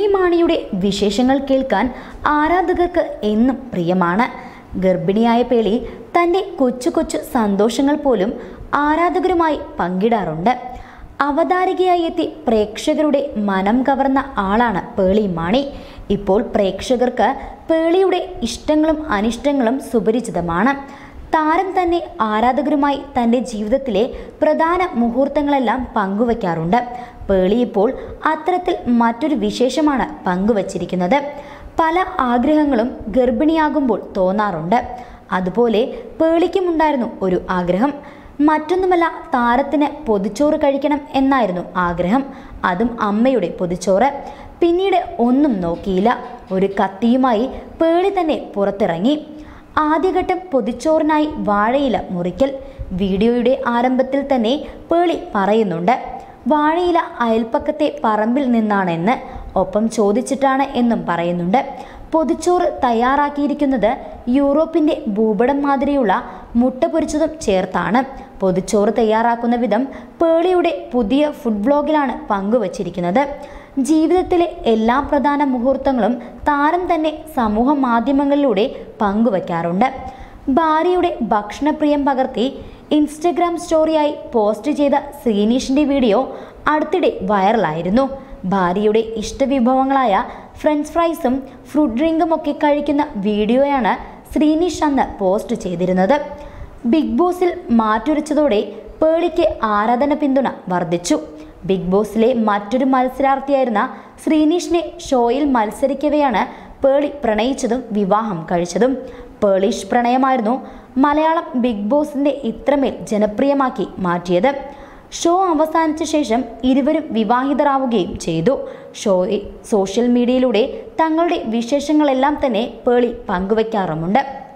മാണിയുടെ വിശേഷങ്ങൾ കേൾക്കാൻ ആരാധകർക്ക് എന്നും പ്രിയമാണ് ഗർഭിണിയായ പേളി തൻ്റെ കൊച്ചു കൊച്ചു സന്തോഷങ്ങൾ പോലും ആരാധകരുമായി പങ്കിടാറുണ്ട് അവതാരികയായി എത്തി പ്രേക്ഷകരുടെ മനം കവർന്ന ആളാണ് പേളി മാണി ഇപ്പോൾ പ്രേക്ഷകർക്ക് പേളിയുടെ ഇഷ്ടങ്ങളും അനിഷ്ടങ്ങളും സുപരിചിതമാണ് താരം തന്നെ ആരാധകരുമായി തൻ്റെ ജീവിതത്തിലെ പ്രധാന മുഹൂർത്തങ്ങളെല്ലാം പങ്കുവയ്ക്കാറുണ്ട് പേളി ഇപ്പോൾ അത്തരത്തിൽ മറ്റൊരു വിശേഷമാണ് പങ്കുവച്ചിരിക്കുന്നത് പല ആഗ്രഹങ്ങളും ഗർഭിണിയാകുമ്പോൾ തോന്നാറുണ്ട് അതുപോലെ പേളിക്കുമുണ്ടായിരുന്നു ഒരു ആഗ്രഹം മറ്റൊന്നുമല്ല താരത്തിന് പൊതിച്ചോറ് കഴിക്കണം എന്നായിരുന്നു ആഗ്രഹം അതും അമ്മയുടെ പൊതിച്ചോറ് പിന്നീട് ഒന്നും നോക്കിയില്ല ഒരു കത്തിയുമായി പേളി തന്നെ പുറത്തിറങ്ങി ആദ്യഘട്ടം പൊതിച്ചോറിനായി വാഴയില മുറിക്കൽ വീഡിയോയുടെ ആരംഭത്തിൽ തന്നെ പേളി പറയുന്നുണ്ട് വാഴയില അയൽപ്പക്കത്തെ പറമ്പിൽ നിന്നാണെന്ന് ഒപ്പം ചോദിച്ചിട്ടാണ് എന്നും പറയുന്നുണ്ട് പൊതിച്ചോറ് തയ്യാറാക്കിയിരിക്കുന്നത് യൂറോപ്പിൻ്റെ ഭൂപടം മാതിരിയുള്ള മുട്ട പൊരിച്ചതും ചേർത്താണ് പൊതിച്ചോറ് തയ്യാറാക്കുന്ന വിധം പേളിയുടെ പുതിയ ഫുഡ് ബ്ലോഗിലാണ് പങ്കുവച്ചിരിക്കുന്നത് ജീവിതത്തിലെ എല്ലാ പ്രധാന മുഹൂർത്തങ്ങളും താരം തന്നെ സമൂഹ മാധ്യമങ്ങളിലൂടെ പങ്കുവയ്ക്കാറുണ്ട് ഭാര്യയുടെ ഭക്ഷണപ്രിയം പകർത്തി ഇൻസ്റ്റഗ്രാം സ്റ്റോറിയായി പോസ്റ്റ് ചെയ്ത ശ്രീനീഷിൻ്റെ വീഡിയോ അടുത്തിടെ വൈറലായിരുന്നു ഭാര്യയുടെ ഇഷ്ടവിഭവങ്ങളായ ഫ്രഞ്ച് ഫ്രൈസും ഫ്രൂട്ട് ഡ്രിങ്കും ഒക്കെ കഴിക്കുന്ന വീഡിയോയാണ് ശ്രീനിഷ് അന്ന് പോസ്റ്റ് ചെയ്തിരുന്നത് ബിഗ് ബോസിൽ മാറ്റുരച്ചതോടെ പേളിക്ക് ആരാധന പിന്തുണ വർദ്ധിച്ചു ബിഗ് ബോസിലെ മറ്റൊരു മത്സരാർത്ഥിയായിരുന്ന ശ്രീനിഷിനെ ഷോയിൽ മത്സരിക്കവെയാണ് പേളി പ്രണയിച്ചതും വിവാഹം കഴിച്ചതും പേളിഷ് പ്രണയമായിരുന്നു മലയാളം ബിഗ് ബോസിന്റെ ഇത്രമേൽ ജനപ്രിയമാക്കി മാറ്റിയത് ഷോ അവസാനിച്ച ശേഷം ഇരുവരും വിവാഹിതരാവുകയും ചെയ്തു ഷോ സോഷ്യൽ മീഡിയയിലൂടെ തങ്ങളുടെ വിശേഷങ്ങളെല്ലാം തന്നെ പേളി പങ്കുവയ്ക്കാറുമുണ്ട്